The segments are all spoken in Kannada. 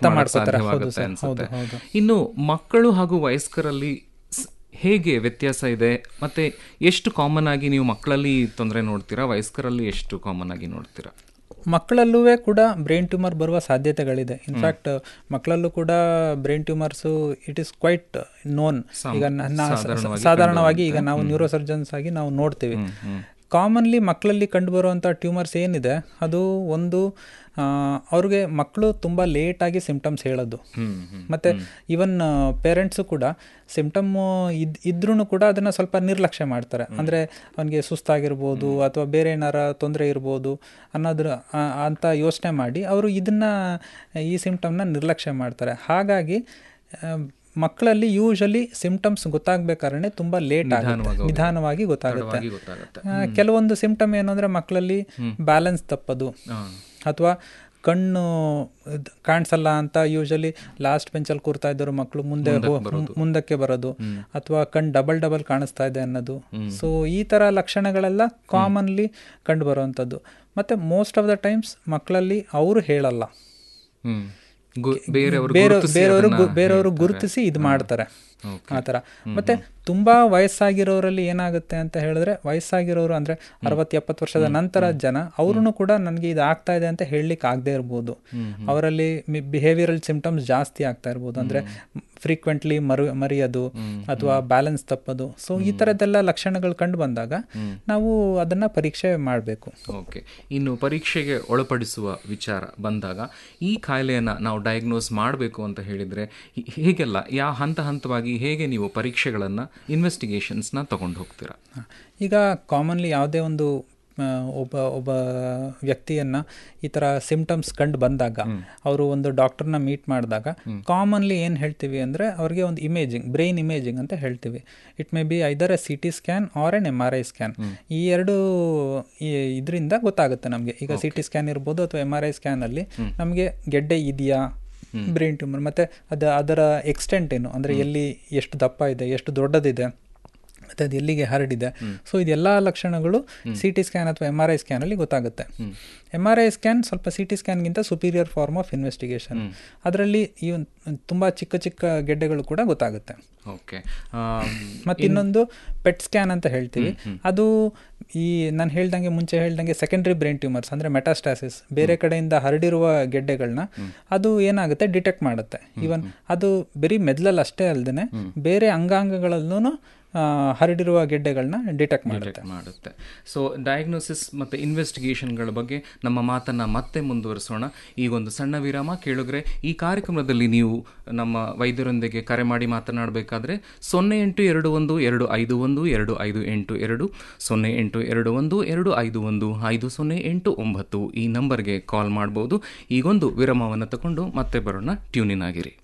ಅರ್ಥ ಮಾಡ್ಕೊತಾರೆ. ಹೌದು ಸಾಧ್ಯವಾಗುತ್ತೆ ಸರ್, ಅನ್ಸುತ್ತೆ ಹೌದು, ಹೌದು. ಇನ್ನು ಮಕ್ಕಳು ಹಾಗೂ ವಯಸ್ಕರಲ್ಲಿ ಸ್- ಹೇಗೆ ವ್ಯತ್ಯಾಸ ಇದೆ ಮತ್ತೆ ಎಷ್ಟು ಕಾಮನ್ ಆಗಿ ನೀವು ಮಕ್ಕಳಲ್ಲಿ ತೊಂದರೆ ನೋಡ್ತೀರಾ ವಯಸ್ಕರಲ್ಲಿ ಎಷ್ಟು ಕಾಮನ್ ಆಗಿ ನೋಡ್ತೀರಾ ಮಕ್ಕಳಲ್ಲೂ ಕೂಡ ಬ್ರೈನ್ ಟ್ಯೂಮರ್ ಬರುವ ಸಾಧ್ಯತೆಗಳಿದೆ ಇನ್ಫ್ಯಾಕ್ಟ್ ಮಕ್ಕಳಲ್ಲೂ ಕೂಡ brain tumours it is quite known ಈಗ ನ- ನಾ- ಸಾಧಾರಣವಾಗಿ ಸಾಧಾರಣವಾಗಿ ಈಗ ನಾವು ನ್ಯೂರೋಸರ್ಜನ್ಸ್ ಆಗಿ ನಾವು ನೋಡ್ತೀವಿ ಕಾಮನ್ಲಿ ಮಕ್ಕಳಲ್ಲಿ ಕಂಡುಬರುವಂಥ ಟ್ಯೂಮರ್ಸ್ ಏನಿದೆ ಅದು ಒಂದು ಆ, ಅವ್ರಿಗೆ ಮಕ್ಕಳು ತುಂಬ ಲೇಟಾಗಿ ಸಿಂಪ್ಟಮ್ಸ್ ಹೇಳೋದು ಮತ್ತು ಈವನ್ ಪೇರೆಂಟ್ಸು ಕೂಡ ಸಿಂಪ್ಟಮ್ ಇದ್ ಇದ್ರೂ ಕೂಡ ಅದನ್ನು ಸ್ವಲ್ಪ ನಿರ್ಲಕ್ಷ್ಯ ಮಾಡ್ತಾರೆ ಅಂದರೆ ಅವನಿಗೆ ಸುಸ್ತಾಗಿರ್ಬೋದು ಅಥವಾ ಬೇರೆ ಏನಾರ ತೊಂದರೆ ಇರ್ಬೋದು ಅನ್ನೋದ್ರ ಆ- ಅಂತ ಯೋಚನೆ ಮಾಡಿ ಅವರು ಇದನ್ನು ಈ ಸಿಂಪ್ಟಮ್ನ ನಿರ್ಲಕ್ಷ್ಯ ಮಾಡ್ತಾರೆ ಹಾಗಾಗಿ ಆ, ಮಕ್ಕಳಲ್ಲಿ ಯೂಶಲಿ ಸಿಂಪ್ಟಮ್ಸ್ ಗೊತ್ತಾಗಬೇಕಾದ್ರೆ ತುಂಬ ಲೇಟ್ ಆಗುತ್ತೆ ನಿಧಾನವಾಗಿ ಗೊತ್ತಾಗುತ್ತೆ ತಡವಾಗಿ ಗೊತ್ತಾಗುತ್ತೆ ಆ, ಕೆಲವೊಂದು ಸಿಂಪ್ಟಮ್ ಏನು ಅಂದರೆ ಮಕ್ಕಳಲ್ಲಿ ಬ್ಯಾಲೆನ್ಸ್ ತಪ್ಪದು ಅಥವಾ ಕಣ್ಣು ಇದ್ ಕಾಣಿಸಲ್ಲ ಅಂತ ಯೂಶಲಿ ಲಾಸ್ಟ್ ಬೆಂಚಲ್ಲಿ ಕೂರ್ತಾ ಇದ್ದರು ಮಕ್ಕಳು ಮುಂದೆ ಹೋ- ಮುಂದಕ್ಕೆ ಬರೋದು ಅಥವಾ ಕಣ್ ಡಬಲ್ ಡಬಲ್ ಕಾಣಿಸ್ತಾ ಇದೆ ಅನ್ನೋದು ಸೊ ಈ ಥರ ಲಕ್ಷಣಗಳೆಲ್ಲ ಕಾಮನ್ಲಿ ಕಂಡು ಬರುವಂಥದ್ದು ಮತ್ತು ಮೋಸ್ಟ್ ಆಫ್ ದ ಟೈಮ್ಸ್ ಮಕ್ಕಳಲ್ಲಿ ಅವರು ಹೇಳಲ್ಲ ಹ್ಮ್ ಗು- ಬೇರೆಯವರು ಬೇರೆ ಗುರುತಿಸಿ ಬೇರೆಯವರು ಅದನ್ನ ಗು- ಬೇರೆಯವರು ಗುರುತಿಸಿ ಇದು ಮಾಡ್ತಾರೆ ಆ ಥರ ಮತ್ತೆ ತುಂಬಾ ವಯಸ್ಸಾಗಿರೋರಲ್ಲಿ ಏನಾಗುತ್ತೆ ಅಂತ ಹೇಳಿದ್ರೆ ವಯಸ್ಸಾಗಿರೋರು ಅಂದ್ರೆ ಅರವತ್ತು ಎಪ್ಪತ್ತು ವರ್ಷದ ನಂತರ ಜನ ಅವ್ರೂ ಕೂಡ ನನಗೆ ಇದು ಆಗ್ತಾ ಇದೆ ಅಂತ ಹೇಳಲಿಕ್ಕೆ ಆಗದೆ ಇರ್ಬೋದು ಅವರಲ್ಲಿ ಬಿಹೇವಿಯರಲ್ ಸಿಂಪ್ಟಮ್ಸ್ ಜಾಸ್ತಿ ಆಗ್ತಾ ಇರ್ಬೋದು ಅಂದ್ರೆ ಫ್ರೀಕ್ವೆಂಟ್ಲಿ ಮರು ಮರೆಯೋದು ಅಥವಾ ಬ್ಯಾಲೆನ್ಸ್ ತಪ್ಪೋದು ಸೊ ಈ ಥರದ್ದೆಲ್ಲ ಲಕ್ಷಣಗಳು ಕಂಡು ಬಂದಾಗ ನಾವು ಅದನ್ನ ಪರೀಕ್ಷೆ ಮಾಡಬೇಕು ಓಕೆ ಇನ್ನು ಪರೀಕ್ಷೆಗೆ ಒಳಪಡಿಸುವ ವಿಚಾರ ಬಂದಾಗ ಈ ಕಾಯಿಲೆಯನ್ನು ನಾವು ಡಯಾಗ್ನೋಸ್ ಮಾಡಬೇಕು ಅಂತ ಹೇಳಿದರೆ ಹೇಗೆಲ್ಲ ಯಾವ ಹಂತ ಹಂತವಾಗಿ ಹೇಗೆ ನೀವು ಪರೀಕ್ಷೆಗಳನ್ನು ಇನ್ವೆಸ್ಟಿಗೇಷನ್ಸ್ನ ತಗೊಂಡು ಹೋಗ್ತೀರಾ ಈಗ ಕಾಮನ್ಲಿ ಯಾವುದೇ ಒಂದು ಆ, ಒಬ್ಬ ಒಬ್ಬ ವ್ಯಕ್ತಿಯನ್ನ ಈ ಥರ ಸಿಂಪ್ಟಮ್ಸ್ ಕಂಡು ಬಂದಾಗ ಅವರು ಒಂದು ಡಾಕ್ಟರ್ನ ಮೀಟ್ ಮಾಡಿದಾಗ ಕಾಮನ್ಲಿ ಏನು ಹೇಳ್ತೀವಿ ಅಂದರೆ ಅವ್ರಿಗೆ ಒಂದು ಇಮೇಜಿಂಗ್ ಬ್ರೈನ್ ಇಮೇಜಿಂಗ್ ಅಂತ ಹೇಳ್ತೀವಿ it may be either a C T scan or an M R I scan ಈ ಎರಡು ಇದರಿಂದ ಗೊತ್ತಾಗುತ್ತೆ ನಮಗೆ ಈಗ ಸಿ ಟಿ ಸ್ಕ್ಯಾನ್ ಇರ್ಬೋದು ಅಥವಾ ಎಮ್ ಆರ್ ಐ ಸ್ಕ್ಯಾನಲ್ಲಿ ನಮಗೆ ಗೆಡ್ಡೆ ಇದೆಯಾ ಬ್ರೈನ್ ಟ್ಯೂಮರ್ ಮತ್ತು ಅದು ಅದರ ಎಕ್ಸ್ಟೆಂಟ್ ಏನು ಅಂದರೆ ಎಲ್ಲಿ ಎಷ್ಟು ದಪ್ಪ ಇದೆ ಎಷ್ಟು ದೊಡ್ಡದಿದೆ ಮತ್ತು ಅದು ಎಲ್ಲಿಗೆ ಹರಡಿದೆ ಸೊ ಇದೆಲ್ಲ ಲಕ್ಷಣಗಳು ಸಿ ಟಿ ಸ್ಕ್ಯಾನ್ ಅಥವಾ ಎಮ್ ಆರ್ ಐ ಸ್ಕ್ಯಾನಲ್ಲಿ ಗೊತ್ತಾಗುತ್ತೆ ಎಮ್ ಆರ್ ಐ ಸ್ಕ್ಯಾನ್ ಸ್ವಲ್ಪ ಸಿ ಟಿ ಸ್ಕ್ಯಾನ್ಗಿಂತ ಸುಪೀರಿಯರ್ ಫಾರ್ಮ್ ಆಫ್ ಇನ್ವೆಸ್ಟಿಗೇಷನ್ ಅದರಲ್ಲಿ ಈ ಒಂದು ತುಂಬ ಚಿಕ್ಕ ಚಿಕ್ಕ ಗೆಡ್ಡೆಗಳು ಕೂಡ ಗೊತ್ತಾಗುತ್ತೆ ಓಕೆ ಮತ್ತು ಇನ್ನೊಂದು ಪೆಟ್ ಸ್ಕ್ಯಾನ್ ಅಂತ ಹೇಳ್ತೀವಿ ಅದು ಈ ನಾನು ಹೇಳ್ದಂಗೆ ಮುಂಚೆ ಹೇಳ್ದಂಗೆ ಸೆಕೆಂಡ್ರಿ ಬ್ರೈನ್ ಟ್ಯೂಮರ್ಸ್ ಅಂದರೆ ಮೆಟಾಸ್ಟಾಸಿಸ್ ಬೇರೆ ಕಡೆಯಿಂದ ಹರಡಿರುವ ಗೆಡ್ಡೆಗಳನ್ನ ಅದು ಏನಾಗುತ್ತೆ ಡಿಟೆಕ್ಟ್ ಮಾಡುತ್ತೆ ಈವನ್ ಅದು ಬರೀ ಮೆದ್ಲಲ್ಲಿ ಅಷ್ಟೇ ಅಲ್ಲದೆ ಬೇರೆ ಅಂಗಾಂಗಗಳಲ್ಲೂ ಹರಡಿರುವ ಗೆಡ್ಡೆಗಳನ್ನ ಡಿಟೆಕ್ಟ್ ಮಾಡುತ್ತೆ ಮಾಡುತ್ತೆ ಸೊ ಡಯಾಗ್ನೋಸಿಸ್ ಮತ್ತು ಇನ್ವೆಸ್ಟಿಗೇಷನ್ಗಳ ಬಗ್ಗೆ ನಮ್ಮ ಮಾತನ್ನು ಮತ್ತೆ ಮುಂದುವರಿಸೋಣ ಈಗೊಂದು ಸಣ್ಣ ವಿರಾಮ ಕೇಳಿದ್ರೆ ಈ ಕಾರ್ಯಕ್ರಮದಲ್ಲಿ ನೀವು ನಮ್ಮ ವೈದ್ಯರೊಂದಿಗೆ ಕರೆ ಮಾಡಿ ಮಾತನಾಡಬೇಕಾದ್ರೆ ಸೊನ್ನೆ ಎಂಟು ಎರಡು ಒಂದು ಎರಡು ಐದು ಒಂದು ಎರಡು ಐದು ಎಂಟು ಎರಡು ಸೊನ್ನೆ ಎಂಟು ಎರಡು ಒಂದು ಎರಡು ಐದು ಒಂದು ಐದು ಸೊನ್ನೆ ಎಂಟು ಒಂಬತ್ತು ಈ ನಂಬರ್ಗೆ ಕಾಲ್ ಮಾಡ್ಬೋದು ಈಗೊಂದು ವಿರಾಮವನ್ನು ತಗೊಂಡು ಮತ್ತೆ ಬರೋಣ ಟ್ಯೂನಿನ್ ಆಗಿರಿ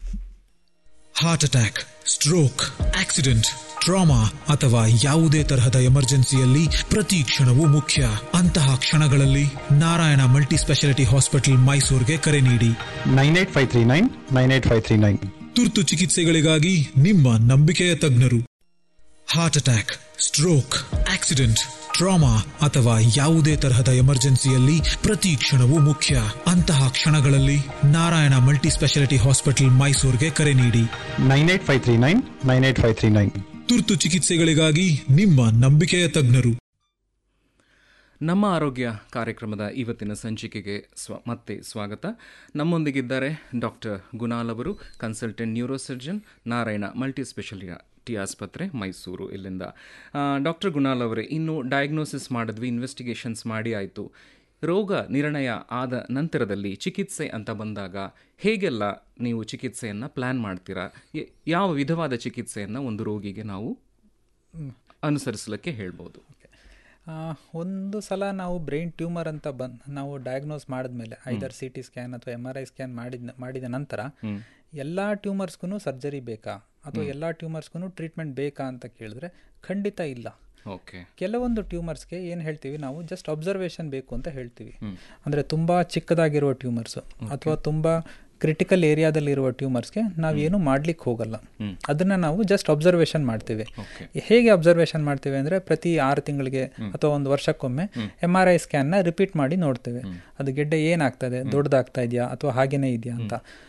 heart attack stroke accident trauma ಅಥವಾ ಯಾವುದೇ ತರಹದ ಎಮರ್ಜೆನ್ಸಿಯಲ್ಲಿ ಪ್ರತಿ ಕ್ಷಣವೂ ಮುಖ್ಯ ಅಂತಹ ಕ್ಷಣಗಳಲ್ಲಿ ನಾರಾಯಣ ಮಲ್ಟಿ ಸ್ಪೆಷಾಲಿಟಿ ಹಾಸ್ಪಿಟಲ್ ಮೈಸೂರಿಗೆ ಕರೆ ನೀಡಿ nine eight five three nine nine eight five three nine ತುರ್ತು ಚಿಕಿತ್ಸೆಗಳಿಗಾಗಿ ನಿಮ್ಮ ನಂಬಿಕೆಯ ತಜ್ಞರು heart attack stroke accident trauma ಅಥವಾ ಯಾವುದೇ ತರಹದ ಎಮರ್ಜೆನ್ಸಿಯಲ್ಲಿ ಪ್ರತಿ ಕ್ಷಣವೂ ಮುಖ್ಯ ಅಂತಹ ಕ್ಷಣಗಳಲ್ಲಿ ನಾರಾಯಣ ಮಲ್ಟಿ ಸ್ಪೆಷಾಲಿಟಿ ಹಾಸ್ಪಿಟಲ್ ಮೈಸೂರಿಗೆ ಕರೆ ನೀಡಿ nine eight five three nine nine eight five three nine ತುರ್ತು ಚಿಕಿತ್ಸೆಗಳಿಗಾಗಿ ನಿಮ್ಮ ನಂಬಿಕೆಯ ತಜ್ಞರು ನಮ್ಮ ಆರೋಗ್ಯ ಕಾರ್ಯಕ್ರಮದ ಇವತ್ತಿನ ಸಂಚಿಕೆಗೆ ಸ್ವ ಮತ್ತೆ ಸ್ವಾಗತ ನಮ್ಮೊಂದಿಗಿದ್ದಾರೆ ಡಾಕ್ಟರ್ ಗುಣಾಲ್ ಅವರು consultant neurosurgeon Narayana multi speciality ಆಸ್ಪತ್ರೆ ಮೈಸೂರು ಇಲ್ಲಿಂದ ಡಾಕ್ಟರ್ ಗುಣಾಲ್ ಅವರೇ ಇನ್ನು ಡಯಾಗ್ನೋಸಿಸ್ ಮಾಡಿದ್ವಿ ಇನ್ವೆಸ್ಟಿಗೇಷನ್ಸ್ ಮಾಡಿ ಆಯಿತು ರೋಗ ನಿರ್ಣಯ ಆದ ನಂತರದಲ್ಲಿ ಚಿಕಿತ್ಸೆ ಅಂತ ಬಂದಾಗ ಹೇಗೆಲ್ಲ ನೀವು ಚಿಕಿತ್ಸೆಯನ್ನು ಪ್ಲ್ಯಾನ್ ಮಾಡ್ತೀರಾ ಯ- ಯಾವ ವಿಧವಾದ ಚಿಕಿತ್ಸೆಯನ್ನು ಒಂದು ರೋಗಿಗೆ ನಾವು ಅನುಸರಿಸಲಿಕ್ಕೆ ಹೇಳ್ಬೋದು ಆ, ಒಂದು ಸಲ ನಾವು ಬ್ರೈನ್ ಟ್ಯೂಮರ್ ಅಂತ ಬಂದ್ ನಾವು ಡಯಾಗ್ನೋಸ್ ಮಾಡಿದ್ಮೇಲೆ ಐದರ್ ಸಿ ಟಿ ಸ್ಕ್ಯಾನ್ ಅಥವಾ ಎಮ್ ಆರ್ ಐ ಸ್ಕ್ಯಾನ್ ಮಾಡಿದ ಮಾಡಿದ ನಂತರ ಎಲ್ಲ ಟ್ಯೂಮರ್ಸ್ಗೂ ಸರ್ಜರಿ ಬೇಕಾ ಅಥವಾ ಎಲ್ಲ ಟ್ಯೂಮರ್ಸ್ಗೂ ಟ್ರೀಟ್ಮೆಂಟ್ ಬೇಕಾ ಅಂತ ಕೇಳಿದ್ರೆ ಖಂಡಿತ ಇಲ್ಲ ಓಕೆ ಕೆಲವೊಂದು ಟ್ಯೂಮರ್ಸ್ಗೆ ಏನು ಹೇಳ್ತೀವಿ ನಾವು ಜಸ್ಟ್ ಅಬ್ಸರ್ವೇಷನ್ ಬೇಕು ಅಂತ ಹೇಳ್ತೀವಿ ಅಂದರೆ ತುಂಬ ಚಿಕ್ಕದಾಗಿರುವ ಟ್ಯೂಮರ್ಸು ಅಥವಾ ತುಂಬ ಕ್ರಿಟಿಕಲ್ ಏರಿಯಾದಲ್ಲಿರುವ ಟ್ಯೂಮರ್ಸ್ಗೆ ನಾವೇನು ಮಾಡ್ಲಿಕ್ಕೆ ಹೋಗಲ್ಲ ಅದನ್ನ ನಾವು ಜಸ್ಟ್ ಅಬ್ಸರ್ವೇಷನ್ ಮಾಡ್ತೀವಿ ಹೇಗೆ ಅಬ್ಸರ್ವೇಷನ್ ಮಾಡ್ತೀವಿ ಅಂದರೆ ಪ್ರತಿ ಆರು ತಿಂಗಳಿಗೆ ಅಥವಾ ಒಂದು ವರ್ಷಕ್ಕೊಮ್ಮೆ ಎಮ್ ಆರ್ ಐ ಸ್ಕ್ಯಾನ್ನ ರಿಪೀಟ್ ಮಾಡಿ ನೋಡ್ತೇವೆ ಅದು ಗೆಡ್ಡೆ ಏನಾಗ್ತದೆ ದೊಡ್ಡದಾಗ್ತಾ ಇದೆಯಾ ಅಥವಾ ಹಾಗೇನೇ ಇದೆಯಾ ಅಂತ